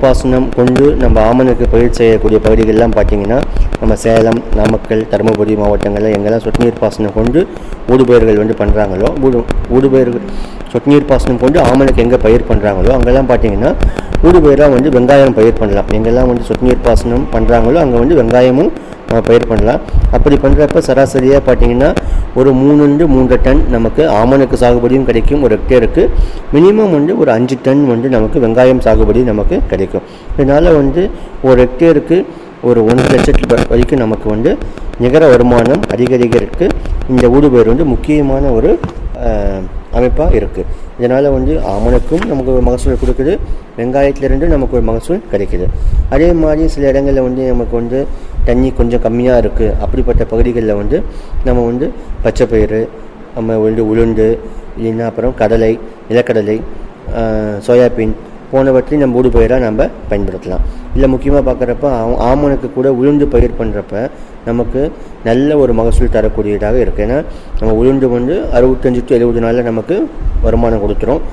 பாசனம் கொண்டு நம்ம ஆமணக்கு பயிர் செய்யக்கூடிய பகுதிகள்லாம் பார்த்தீங்கன்னா நம்ம சேலம் நாமக்கல் தருமபுரி மாவட்டங்களில் எங்கெல்லாம் சொட்டு நீர் பாசனம் கொண்டு ஊடுபயிர்கள் வந்து பண்ணுறாங்களோ ஊடு ஊடுபயிர்கள் சொட்டு நீர் பாசனம் கொண்டு ஆமணக்கு எங்கே பயிர் பண்ணுறாங்களோ அங்கெல்லாம் பார்த்தீங்கன்னா ஊடுபயிராக வந்து வெங்காயம் பயிர் பண்ணலாம் எங்கெல்லாம் வந்து சொட்டு நீர் பாசனம் பண்ணுறாங்களோ அங்கே வந்து வெங்காயமும் நம்ம பயிர் பண்ணலாம் அப்படி பண்ணுறப்ப சராசரியாக பார்த்தீங்கன்னா ஒரு மூணுண்டு மூன்று டன் நமக்கு ஆமணக்கு சாகுபடியும் கிடைக்கும் ஒரு ஹெக்டேருக்கு மினிமம் வந்து ஒரு அஞ்சு டன் வந்து நமக்கு வெங்காயம் சாகுபடி நமக்கு கிடைக்கும் இதனால் வந்து ஒரு ஹெக்டேருக்கு ஒரு ஒன்று லட்சத்து வ- வரைக்கும் நமக்கு வந்து நிகர வருமானம் அதிகரிக்கிறதுக்கு இந்த ஊடுபயிர் வந்து முக்கியமான ஒரு அமைப்பாக இருக்குது இதனால் வந்து ஆமணக்கும் நமக்கு ஒரு மகசூல் கொடுக்குது வெங்காயத்திலிருந்து நமக்கு ஒரு மகசூல் கிடைக்குது அதே மாதிரி சில இடங்களில் வந்து நமக்கு வந்து தண்ணி கொஞ்சம் கம்மியாக இருக்குது அப்படிப்பட்ட பகுதிகளில் வந்து நம்ம வந்து பச்சை பயிறு நம்ம வந்து உளுந்து இல்லைன்னா அப்புறம் கடலை நிலக்கடலை ஆஹ், சோயாபீன் போனவற்றை நம்ம ஊடுபயிராக நம்ம பயன்படுத்தலாம் இல்லை முக்கியமாக பார்க்குறப்ப ஆமணக்கு கூட உளுந்து பயிர் பண்ணுறப்ப நமக்கு நல்ல ஒரு மகசூல் தரக்கூடியதாக இருக்குது ஏன்னா நம்ம உளுந்து வந்து அறுபத்தஞ்சு டு எழுபது நாளில் நமக்கு வருமானம் கொடுத்துரும்